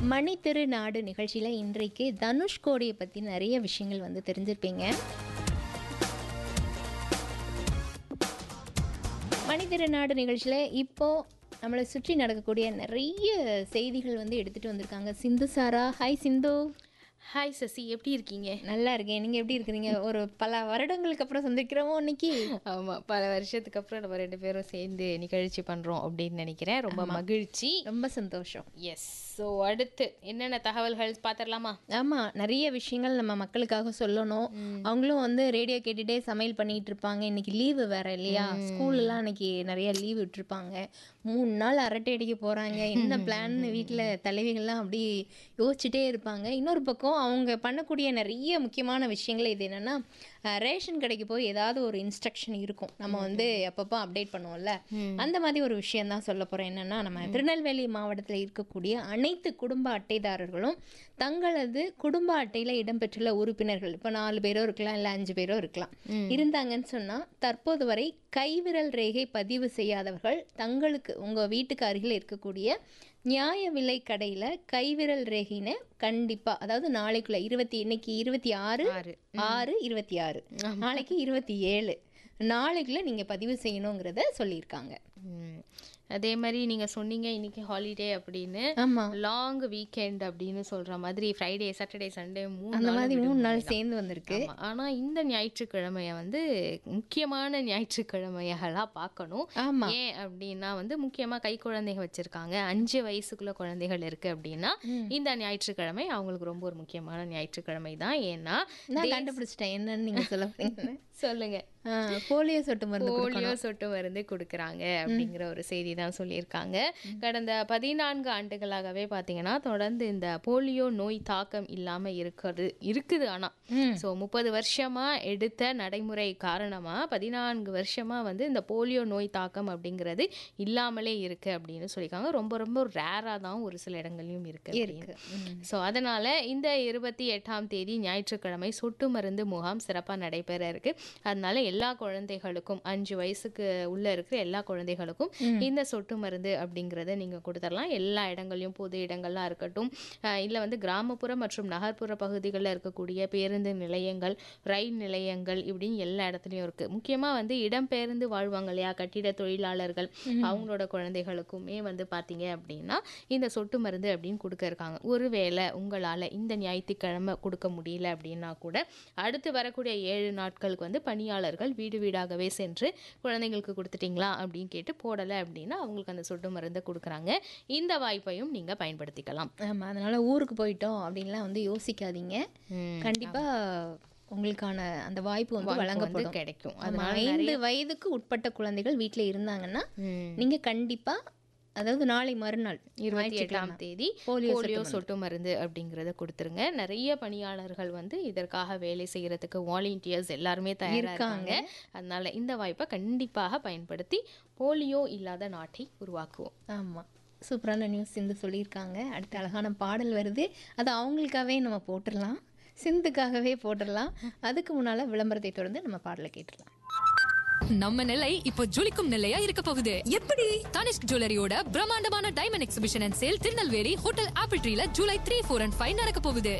மணி திருநாடு நிகழ்ச்சியில் இன்றைக்கு தனுஷ்கோடியை பற்றி நிறைய விஷயங்கள் வந்து தெரிஞ்சிருப்பீங்க மணி திருநாடு நிகழ்ச்சியில் இப்போது நம்மளை சுற்றி நடக்கக்கூடிய நிறைய செய்திகள் வந்து எடுத்துகிட்டு வந்திருக்காங்க சிந்து சாரா ஹாய் சிந்து ஹாய் சசி எப்படி இருக்கீங்க நல்லா இருக்கேன் நீங்கள் எப்படி இருக்கிறீங்க ஒரு பல வருடங்களுக்கு அப்புறம் சந்திக்கிறோமோ இன்னைக்கு ஆமாம் பல வருஷத்துக்கு அப்புறம் நம்ம ரெண்டு பேரும் சேர்ந்து நிகழ்ச்சி பண்ணுறோம் அப்படின்னு நினைக்கிறேன் ரொம்ப மகிழ்ச்சி ரொம்ப சந்தோஷம் எஸ் ஸோ அடுத்து என்னென்ன தகவல்கள் பார்த்துடலாமா ஆமாம் நிறைய விஷயங்கள் நம்ம மக்களுக்காக சொல்லணும் அவங்களும் வந்து ரேடியோ கேட்டுட்டே சமையல் பண்ணிட்டு இருப்பாங்க இன்னைக்கு லீவு வேற இல்லையா ஸ்கூல்லாம் இன்னைக்கு நிறைய லீவ் விட்டுருப்பாங்க மூணு நாள் அரட்டை அடிக்க போகிறாங்க என்ன பிளான்னு வீட்டில் தலைவிகள்லாம் அப்படி யோசிச்சுட்டே இருப்பாங்க இன்னொரு பக்கம் அவங்க பண்ணக்கூடிய நிறைய முக்கியமான விஷயங்கள் இது என்னென்னா ரேஷன் கடைக்கு போய் ஏதாவது ஒரு இன்ஸ்ட்ரக்ஷன் இருக்கும் நம்ம வந்து அப்பப்போ அப்டேட் பண்ணுவோம்ல அந்த மாதிரி ஒரு விஷயம் தான் சொல்ல போகிறேன் என்னென்னா நம்ம திருநெல்வேலி மாவட்டத்தில் இருக்கக்கூடிய அனைத்து குடும்ப அட்டைதாரர்களும் தங்களது குடும்ப அட்டையில் இடம்பெற்றுள்ள உறுப்பினர்கள் இப்போ நாலு பேரோ இருக்கலாம் இல்லை அஞ்சு பேரோ இருக்கலாம் இருந்தாங்கன்னு சொன்னால் தற்போது வரை கைவிரல் ரேகை பதிவு செய்யாதவர்கள் தங்களுக்கு உங்கள் வீட்டுக்கு அருகில் இருக்கக்கூடிய நியாய விலை கடையில் கைவிரல் ரேகைன்னு கண்டிப்பாக அதாவது நாளைக்குள்ள இருபத்தி இன்னைக்கு இருபத்தி ஆறு ஆறு ஆறு இருபத்தி ஆறு நாளைக்கு இருபத்தி ஏழு நாளைக்குள்ள நீங்கள் பதிவு செய்யணுங்கிறத சொல்லியிருக்காங்க ம். அதே மாதிரி நீங்கள் சொன்னீங்க இன்னைக்கு ஹாலிடே அப்படின்னு ஆமாம் லாங் வீக்கெண்ட் அப்படின்னு சொல்கிற மாதிரி ஃப்ரைடே சாட்டர்டே சண்டே மூணு அந்த நாளும் மாதிரி மூணு விடுமுறை நாள் தான். சேர்ந்து வந்திருக்கு ஆமா. ஆனா இந்த ஞாயிற்றுக்கிழமைய வந்து முக்கியமான ஞாயிற்றுக்கிழமையாக பார்க்கணும் ஆமா ஏன் அப்படின்னா வந்து முக்கியமா கை குழந்தைகள் வச்சிருக்காங்க அஞ்சு வயசுக்குள்ள குழந்தைகள் இருக்கு அப்படின்னா இந்த ஞாயிற்றுக்கிழமை அவங்களுக்கு ரொம்ப ஒரு முக்கியமான ஞாயிற்றுக்கிழமை தான் ஏன்னா நான் கண்டுபிடிச்சிட்டேன் என்னன்னு நீங்க சொல்ல போறீங்கன்னு சொல்லுங்க ஆ, போலியோ சொட்டு மருந்து போலியோ சொட்டு மருந்து கொடுக்குறாங்க அப்படிங்கிற ஒரு செய்தி தான் சொல்லியிருக்காங்க கடந்த பதினான்கு ஆண்டுகளாகவே பார்த்தீங்கன்னா தொடர்ந்து இந்த போலியோ நோய் தாக்கம் இல்லாமல் இருக்கிறது இருக்குது ஆனால் ம். ஸோ முப்பது வருஷமா எடுத்த நடைமுறை காரணமா பதினான்கு வருஷமா வந்து இந்த போலியோ நோய் தாக்கம் அப்படிங்கிறது இல்லாமலே இருக்கு அப்படின்னு சொல்லியிருக்காங்க ரொம்ப ரொம்ப ரேராக தான் ஒரு சில இடங்கள்லையும் இருக்கு இருக்கு ம். ஸோ அதனால இந்த இருபத்தி எட்டாம் தேதி ஞாயிற்றுக்கிழமை சொட்டு மருந்து முகாம் சிறப்பாக நடைபெற இருக்கு அதனால எல்லா குழந்தைகளுக்கும் அஞ்சு வயசுக்கு உள்ள இருக்கிற எல்லா குழந்தைகளுக்கும் இந்த சொட்டு மருந்து அப்படிங்கிறத நீங்க கொடுத்துடலாம் எல்லா இடங்கள்லையும் பொது இடங்கள்லாம் இருக்கட்டும் அஹ் இல்ல வந்து கிராமப்புற மற்றும் நகர்ப்புற பகுதிகளில் இருக்கக்கூடிய பேருந்து நிலையங்கள் ரயில் நிலையங்கள் இப்படின்னு எல்லா இடத்துலையும் இருக்கு முக்கியமா வந்து இடம்பெயர்ந்து வாழ்வாங்க இல்லையா கட்டிட தொழிலாளர்கள் அவங்களோட குழந்தைகளுக்குமே வந்து பாத்தீங்க அப்படின்னா இந்த சொட்டு மருந்து அப்படின்னு கொடுக்க இருக்காங்க ஒருவேளை உங்களால இந்த ஞாயிற்றுக்கிழமை கொடுக்க முடியல அப்படின்னா கூட அடுத்து வரக்கூடிய ஏழு நாட்களுக்கு வந்து பணியாளர்கள் வீடு வீடாகவே சென்று குழந்தைங்களுக்கு கொடுத்துட்டீங்களா அப்படின்னு கேட்டு போடலை அப்படின்னா அவங்களுக்கு அந்த சொட்டு மருந்தை கொடுக்குறாங்க இந்த வாய்ப்பையும் நீங்க பயன்படுத்திக்கலாம் ஆமா அதனால ஊருக்கு போயிட்டோம் அப்படின்லாம் வந்து யோசிக்காதீங்க ம். கண்டிப்பா உங்களுக்கான அந்த வாய்ப்பு வந்து வாய்ப்பு வந்து வழங்கப்படும் கிடைக்கும் ஆமா, அதனால ஐந்து வயதுக்கு உட்பட்ட குழந்தைகள் வீட்டில் இருந்தாங்கன்னா ம். நீங்க கண்டிப்பா அதாவது நாளை மறுநாள் இருபத்தி எட்டாம் தேதி போலியோ போலியோ சொட்டு மருந்து அப்படிங்கறத கொடுத்துருங்க நிறைய பணியாளர்கள் வந்து இதற்காக வேலை செய்யறதுக்கு வாலண்டியர்ஸ் எல்லாருமே தயாரா இருக்காங்க அதனால இந்த வாய்ப்பை கண்டிப்பாக பயன்படுத்தி போலியோ இல்லாத நாட்டை உருவாக்குவோம் ஆமா சூப்பரான நியூஸ் சிந்து சொல்லியிருக்காங்க அடுத்த அழகான பாடல் வருது அது அவங்களுக்காகவே நம்ம போட்டுடலாம் சிந்துக்காகவே போட்டுடலாம் அதுக்கு முன்னால விளம்பரத்தை தொடர்ந்து நம்ம பாடலை கேட்டுடலாம் நம்ம நிலை இப்போ ஜொலிக்கும் நிலையா இருக்க போகுது எப்படி தனிஷ்க் ஜுவல்லரியோட பிரம்மாண்டமான diamond exhibition and sale Tirunelveli hotel Apple ட்ரீல July three four and five நடக்க போகுது